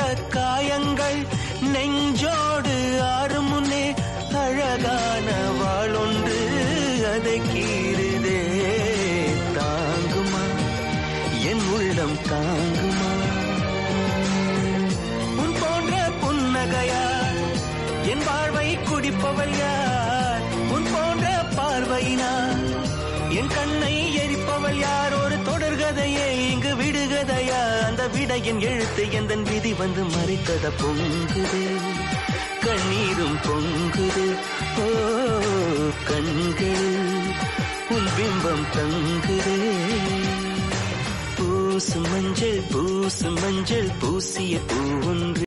காயங்கள் நெஞ்சோடு ஆறு முன்னே அழகான வாளொன்று அதை கீறுதே தாங்குமா என் உள்ளம் தாங்குமா உன் போன்ற புன்னகையார் என் வாழ்வை குடிப்பவள் யார் உன் போன்ற பார்வையினார் என் கண்ணை எரிப்பவள் யார் ஒரு தொடர்கதையே இங்கு விடுகதையா அந்த விடையின் எழுத்து எந்த விதி வந்து மறைத்தத பொங்குது கண்ணீரும் பொங்குது ஓ கண்கள் உன் பிம்பம் தங்குதே பூசு மஞ்சள் பூசு மஞ்சள் பூசிய பூ ஒன்று